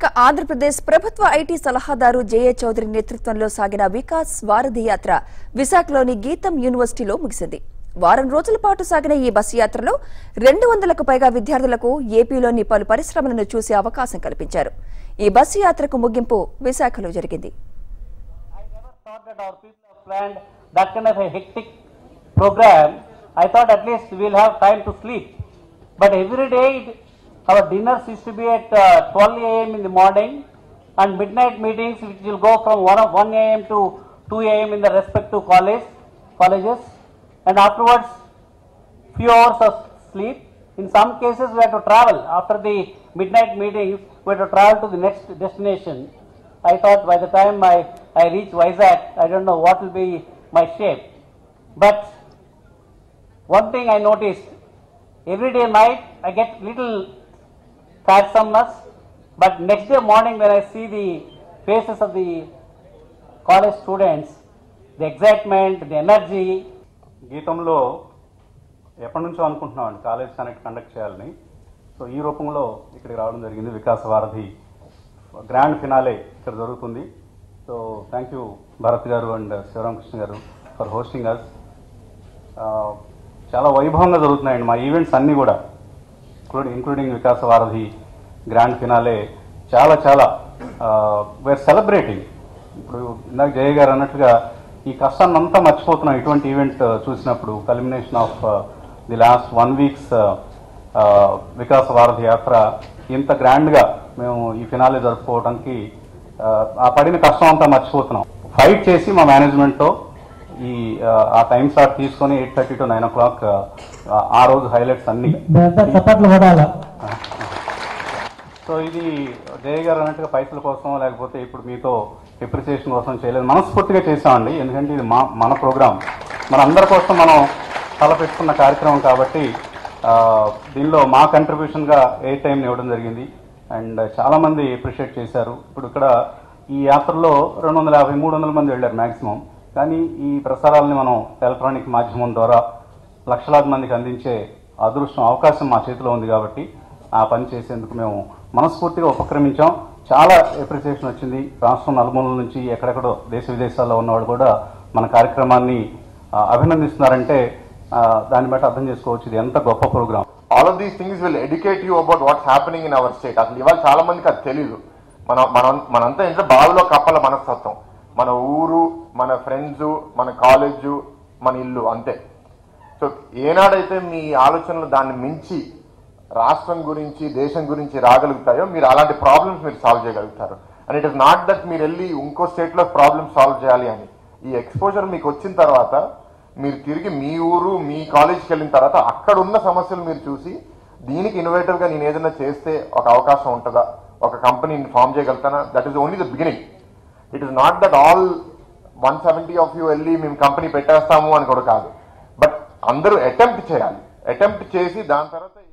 ఇక ఆంధ్రప్రదేశ్ ప్రభుత్వ ఐటీ సలహాదారు జేఏ చౌదరి నేతృత్వంలో సాగిన వికాస్ వారధి యాత్ర విశాఖలోని గీతం యూనివర్సిటీలో ముగిసింది వారం రోజుల పాటు సాగిన ఈ బస్సు యాత్రలో రెండు వందలకు పైగా విద్యార్థులకు ఏపీలోని పలు పరిశ్రమలను చూసే అవకాశం కల్పించారు ఈ బస్సు యాత్రకు ముగింపు విశాఖలో జరిగింది I never thought that our people have planned that kind of a hectic program. I thought at least we'll have time to sleep. But every day it, our dinners used to be at uh, 12 a.m. in the morning and midnight meetings which will go from 1, of 1 a.m. to 2 a.m. in the respective college, colleges. And afterwards, few hours of sleep. In some cases, we had to travel. After the midnight meetings, we had to travel to the next destination. I thought by the time I, I reach Vizag, I don't know what will be my shape. But one thing I noticed, every day night I get little fatsomeness, but next day morning when I see the faces of the college students, the excitement, the energy, గీతంలో ఎప్పటి నుంచో అనుకుంటున్నామండి college connect conduct చేయాలని so ఈ రూపంలో ఇక్కడికి రావడం జరిగింది వికాస వారధి గ్రాండ్ ఫినాలే ఇక్కడ జరుగుతుంది సో థ్యాంక్ యూ భరత్ గారు అండ్ శివరామకృష్ణ గారు ఫర్ హోస్టింగ్ అస్ చాలా వైభవంగా జరుగుతున్నాయండి మా ఈవెంట్స్ అన్నీ కూడా ఇంక్లూడింగ్ ఇంక్లూడింగ్ వికాస వారధి గ్రాండ్ ఫినాలే చాలా చాలా వేర్ సెలబ్రేటింగ్ ఇప్పుడు ఇందాక జయ గారు అన్నట్టుగా ఈ కష్టాన్ని అంతా మర్చిపోతున్నాం ఇటువంటి ఈవెంట్ చూసినప్పుడు culmination of the last one weeks వికాస వారధి యాత్ర ఇంత గ్రాండ్గా మేము ఈ ఫినాలే జరుపుకోవడానికి ఆ, ఆ పడిన కష్టం అంతా మర్చిపోతున్నాం ఫైట్ చేసి మా మేనేజ్మెంట్తో ఈ ఆ, ఆ టైం స్లాట్ తీసుకొని eight thirty to nine o'clock ఆ రోజు హైలైట్స్ అన్ని చప్పట్లు పడాలా సో ఇది జయ గారు అన్నట్టుగా పైసల కోసం లేకపోతే ఇప్పుడు మీతో ఎప్రిసియేషన్ కోసం చేయలేదు మనస్ఫూర్తిగా చేసామండి ఎందుకంటే ఇది మా మన ప్రోగ్రామ్ మన అందరి కోసం మనం తలపెట్టుకున్న కార్యక్రమం కాబట్టి ఆ, దీనిలో మా కంట్రిబ్యూషన్గా ఏ టైంని ఇవ్వడం జరిగింది అండ్ చాలామంది అప్రిషియేట్ చేశారు ఇప్పుడు ఇక్కడ ఈ యాత్రలో రెండు వందల యాభై మూడు వందల మంది వెళ్ళారు మ్యాక్సిమం కానీ ఈ ప్రసారాలని మనం ఎలక్ట్రానిక్ మాధ్యమం ద్వారా లక్షలాది మందికి అందించే అదృష్టం అవకాశం మా చేతిలో ఉంది కాబట్టి ఆ పని చేసేందుకు మేము మనస్ఫూర్తిగా ఉపక్రమించాం చాలా అప్రిసియేషన్ వచ్చింది రాష్ట్రం నలుమూలల నుంచి ఎక్కడెక్కడో దేశ విదేశాల్లో ఉన్నవాళ్ళు కూడా మన కార్యక్రమాన్ని ఆ, అభినందిస్తున్నారంటే ఆ, దాన్ని బట్టి అర్థం చేసుకోవచ్చు ఇది ఎంత గొప్ప program all of these things will educate you about what's happening in our state అసలు ఇవాళ చాలా మందికి అది తెలియదు మన మనం మనంతా ఏంటంటే బావిలో కప్పల మనస్తత్వం మన ఊరు మన ఫ్రెండ్స్ మన కాలేజు మన ఇల్లు అంతే సో ఏనాడైతే మీ ఆలోచనలు దాన్ని మించి రాష్ట్రం గురించి దేశం గురించి రాగలుగుతాయో మీరు అలాంటి ప్రాబ్లమ్స్ మీరు సాల్వ్ చేయగలుగుతారు and it is not that మీరు వెళ్ళి ఇంకో స్టేట్లో ప్రాబ్లమ్స్ సాల్వ్ చేయాలి అని ఈ ఎక్స్పోజర్ మీకు వచ్చిన తర్వాత మీరు తిరిగి మీ ఊరు మీ కాలేజ్కి వెళ్ళిన తర్వాత అక్కడ ఉన్న సమస్యలు మీరు చూసి దీనికి innovative గా నేను ఏదైనా చేస్తే ఒక అవకాశం ఉంటుందా ఒక కంపెనీని ఫామ్ చేయగలుగుతానా that is only the beginning it is not that all one seventy of you వెళ్ళి మేము కంపెనీ పెట్టేస్తాము అని కూడా కాదు బట్ అందరూ అటెంప్ట్ చేయాలి అటెంప్ట్ చేసి దాని తర్వాత